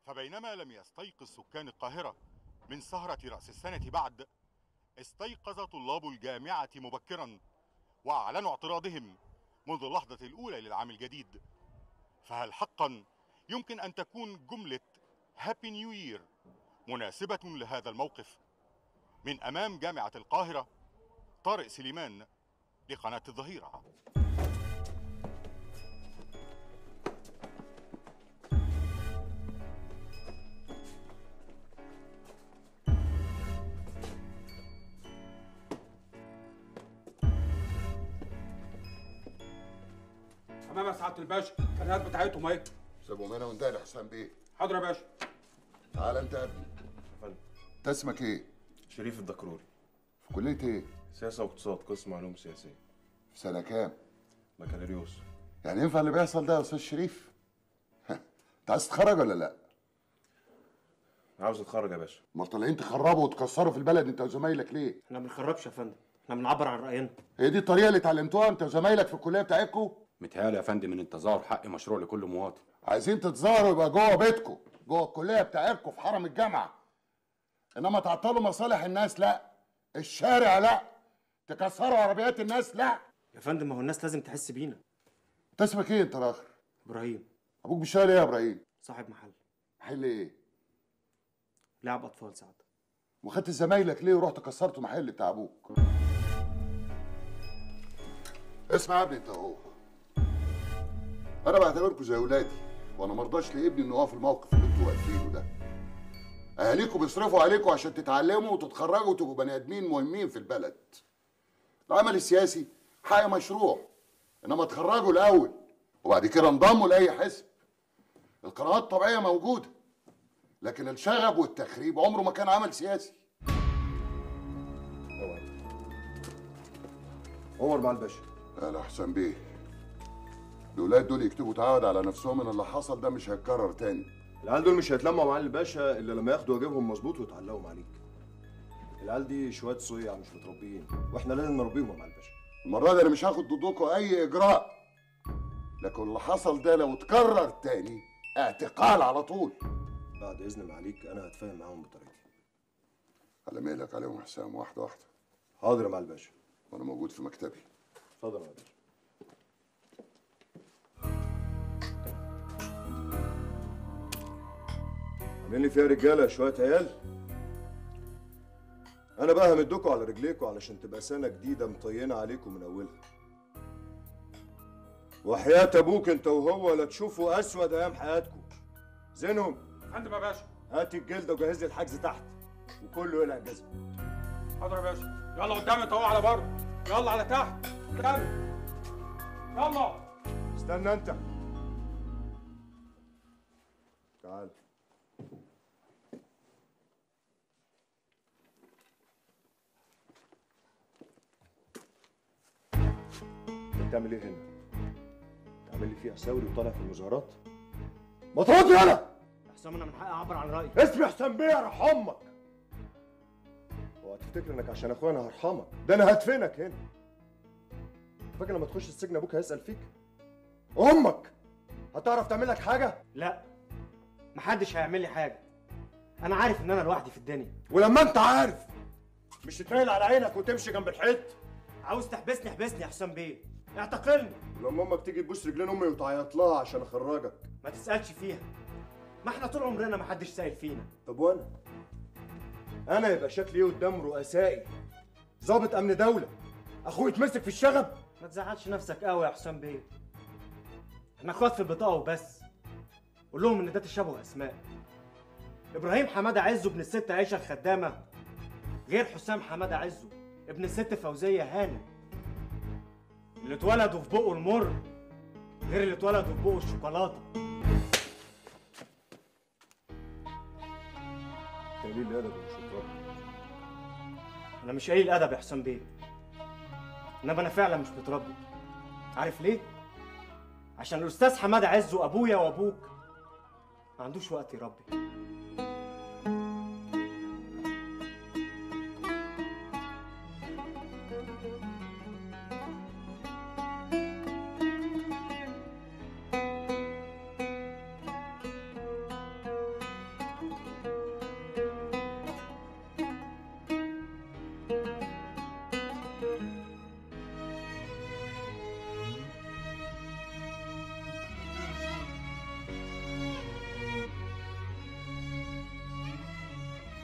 فبينما لم يستيقظ سكان القاهرة من سهرة رأس السنة بعد استيقظ طلاب الجامعة مبكرا وأعلنوا اعتراضهم منذ اللحظة الأولى للعام الجديد فهل حقا يمكن أن تكون جملة هابي نيو يير مناسبة لهذا الموقف من أمام جامعة القاهرة طارق سليمان لقناة الظهيرة تمام يا سعاده الباشا الكرنيهات بتاعتهم اهي سيبهم هنا وانتهي لحسام بيه حاضر يا باشا تعال انت يا ابني انت اسمك ايه؟ شريف الدكروري في كلية ايه؟ سياسة واقتصاد قسم علوم سياسية في سنة كام؟ بكالوريوس يعني ينفع اللي بيحصل ده يا استاذ شريف؟ انت عايز تتخرج ولا لا؟ عاوز اتخرج يا باشا امال طالعين تخربوا وتكسروا في البلد انت وزمايلك ليه؟ احنا ما بنخربش يا فندم احنا بنعبر عن راينا هي دي الطريقة اللي اتعلمتوها انت وزمايلك في الكلية بتاعتكم؟ متهيألي يا فندم ان التظاهر حق مشروع لكل مواطن عايزين تتظاهروا يبقى جوه بيتكم جوه الكلية بتاعتكم في حرم الجامعة انما تعطلوا مصالح الناس لا الشارع لا تكسروا عربيات الناس لا يا فندم ما هو الناس لازم تحس بينا انت اسمك ايه انت الاخر؟ ابراهيم ابوك بيشتغل ايه يا ابراهيم؟ صاحب محل محل ايه؟ لعب اطفال سعد وخدت زمايلك ليه ورحت كسرت محل بتاع ابوك اسمع يا ابني انت اهو انا بعتبركم زي اولادي وانا مرضاش لابني انه هو في الموقف اللي انتوا واقفينه ده اهاليكم بيصرفوا عليكم عشان تتعلموا وتتخرجوا وتبقوا بني ادمين مهمين في البلد العمل السياسي حق مشروع انما اتخرجوا الاول وبعد كده انضموا لاي حزب القنوات الطبيعيه موجوده لكن الشغب والتخريب عمره ما كان عمل سياسي عمر مع الباشا انا احسن بيه الولاد دول يكتبوا تعهد على نفسهم ان اللي حصل ده مش هيتكرر تاني العيال دول مش هيتلموا مع الباشا الا لما ياخدوا واجبهم مظبوط ويتعلقوا عليك العيال دي شويه صيع مش متربيين واحنا لازم نربيهم مع الباشا المره دي انا مش هاخد ضدكم اي اجراء لكن اللي حصل ده لو اتكرر تاني اعتقال على طول بعد اذن معاليك انا هتفاهم معاهم بطريقتي على مهلك عليهم حسام واحده واحده حاضر يا مع الباشا وانا موجود في مكتبي اتفضل يا باشا عاملين لي فيها رجاله شويه عيال انا بقى همدكوا على رجليكوا علشان تبقى سنه جديده مطينه عليكم من اولها وحياة ابوك انت وهو لا تشوفوا اسود ايام حياتكم زينهم فندم يا باشا هات الجلده وجهز لي الحجز تحت وكله يقلع الجزمه حاضر يا باشا يلا قدام انت اهو على بره يلا على تحت قدام يلا استنى انت تعال انت بتعمل ايه هنا؟ تعمل لي فيها ثوري وطالع في المظاهرات؟ ما ترد يالا يا حسام انا من حقي اعبر عن رايي اسمي حسام بيه ارحم امك اوعى تفتكر انك عشان اخويا انا هرحمك ده انا هدفنك هنا فاكر لما تخش السجن ابوك هيسال فيك امك هتعرف تعمل لك حاجه لا محدش هيعمل لي حاجه انا عارف ان انا لوحدي في الدنيا ولما انت عارف مش تتنيل على عينك وتمشي جنب الحيط عاوز تحبسني احبسني يا حسام بيه اعتقلني ولما امك تيجي تبوس رجلين امي وتعيط لها عشان اخرجك ما تسالش فيها ما احنا طول عمرنا ما حدش سائل فينا طب وانا انا يبقى شكلي ايه قدام رؤسائي ضابط امن دوله اخوي يتمسك في الشغب ما تزعلش نفسك قوي يا حسام بيه احنا اخوات في البطاقه وبس قول لهم ان ده تشابه اسماء ابراهيم حماده عزه ابن الست عائشه الخدامه غير حسام حماده عزه ابن الست فوزيه هانم اللي اتولدوا في بقه المر غير اللي اتولدوا في بقه الشوكولاته قليل الادب والشطاره انا مش قليل ادب يا حسام بيه انما انا فعلا مش متربي عارف ليه عشان الاستاذ حماده عزه ابويا وابوك ما عندوش وقت يربي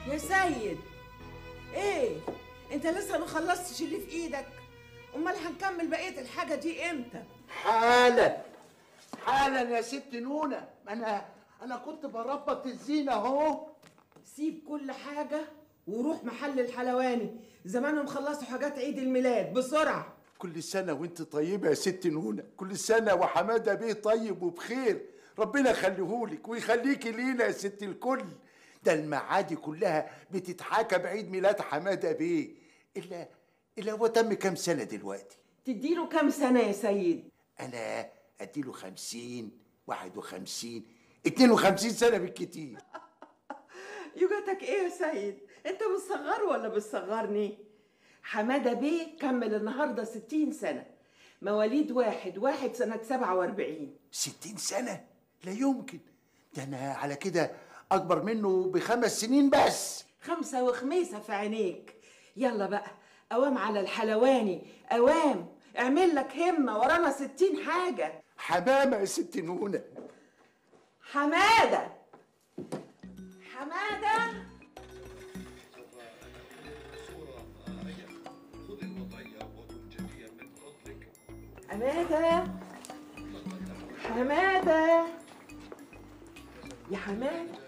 يا سيد ايه انت لسه ما خلصتش اللي في ايدك امال هنكمل بقيه الحاجه دي امتى حالا حالا يا ست نونة ما انا انا كنت بربط الزينة اهو سيب كل حاجه وروح محل الحلواني زمانهم خلصوا حاجات عيد الميلاد بسرعه كل سنة وانت طيبة يا ست نونة كل سنة وحمادة بيه طيب وبخير ربنا يخليهولك ويخليكي لينا يا ست الكل ده المعادي كلها بتتحاكى بعيد ميلاد حمادة بيه إلا إلا هو تم كام سنة دلوقتي تديله كام سنه يا سيد أنا أديله خمسين واحد وخمسين اتنين وخمسين سنة بالكتير يوجتك ايه يا سيد انت بتصغره ولا بتصغرني حماده بيه كمل النهارده ستين سنه مواليد واحد واحد سنه سبعة واربعين ستين سنة لا يمكن ده أنا على كده أكبر منه بخمس سنين بس خمسة وخميسة في عينيك يلا بقى أوام على الحلواني أوام اعمل لك همة ورانا ستين حاجة حمامة يا ست نونة حمادة حمادة حمادة حمادة يا حمادة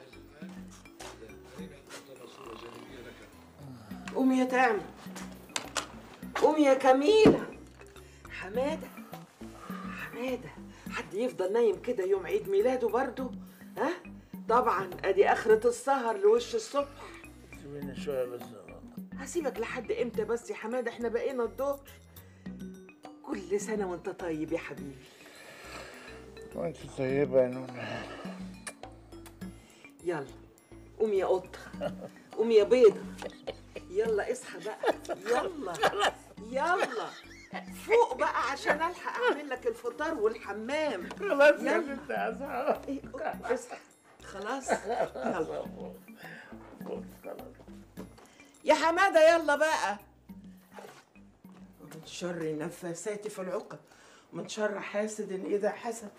قومي يا تامر قومي يا كميلة حمادة حمادة حد يفضل نايم كده يوم عيد ميلاده برضه ها طبعا ادي اخرة السهر لوش الصبح سيبيني شوية بس هسيبك لحد امتى بس يا حمادة احنا بقينا الظهر كل سنة وانت طيب يا حبيبي وانت طيبة يا نونة يلا قومي يا قطة قومي يا بيضة يلا اصحى بقى يلا يلا فوق بقى عشان الحق اعمل لك الفطار والحمام خلاص يا يلا. بنت أصحى إيه، اصحى خلاص يلا خلاص يا حمادة يلا بقى ومن شر النفاثات في العقد ومن شر حاسد إذا حسد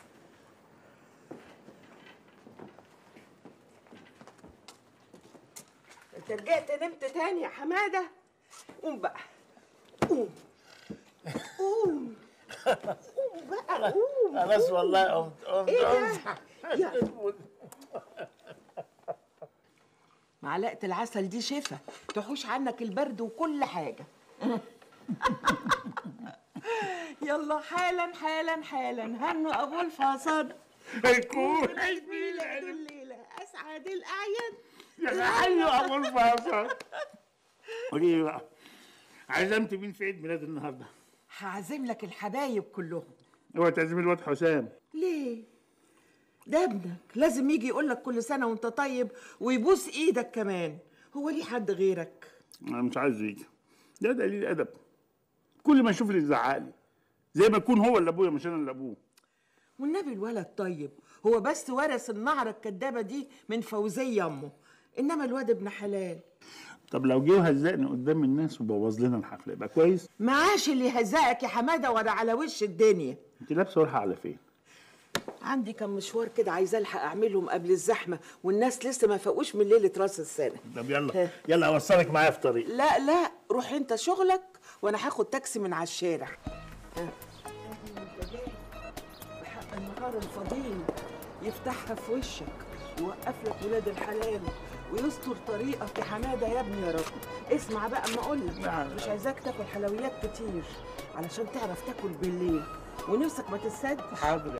انت رجعت نمت تاني يا حمادة قوم بقى قوم قوم قوم بقى قوم خلاص والله قمت قمت ايه قمت ده؟ يلا. معلقة العسل دي شفا تحوش عنك البرد وكل حاجة يلا حالا حالا حالا هنوا أبو الفصل هيكون عيد ميلاد الليلة أسعد الأعياد يا حي ابو الفاصل قولي لي بقى عزمت مين في عيد ميلاد النهارده؟ هعزم لك الحبايب كلهم هو تعزم الواد حسام ليه؟ ده ابنك لازم يجي يقول لك كل سنة وانت طيب ويبوس ايدك كمان هو ليه حد غيرك؟ انا مش عايزه يجي ده دليل ادب كل ما اشوف اللي يزعقلي زي ما يكون هو اللي ابويا مش انا اللي ابوه والنبي الولد طيب هو بس ورث النعرة الكدابة دي من فوزية أمه إنما الواد ابن حلال طب لو جه وهزقني قدام الناس وبوظ لنا الحفله يبقى كويس معاش اللي يهزقك يا حمادة ولا على وش الدنيا انت لابسه رايحه على فين؟ عندي كم مشوار كده عايزة ألحق أعملهم قبل الزحمة والناس لسه ما فاقوش من ليلة راس السنة طب يلا يلا اوصلك معايا في طريق لا لا روح أنت شغلك وأنا هاخد تاكسي من على الشارع ها. بحق النهار الفضيل يفتحها في وشك يوقف لك ولاد الحلال ويستر طريقك يا حماده يا ابني يا رب اسمع بقى اما اقول لك نعم. مش عايزاك تاكل حلويات كتير علشان تعرف تاكل بالليل ونفسك ما تسد حاضر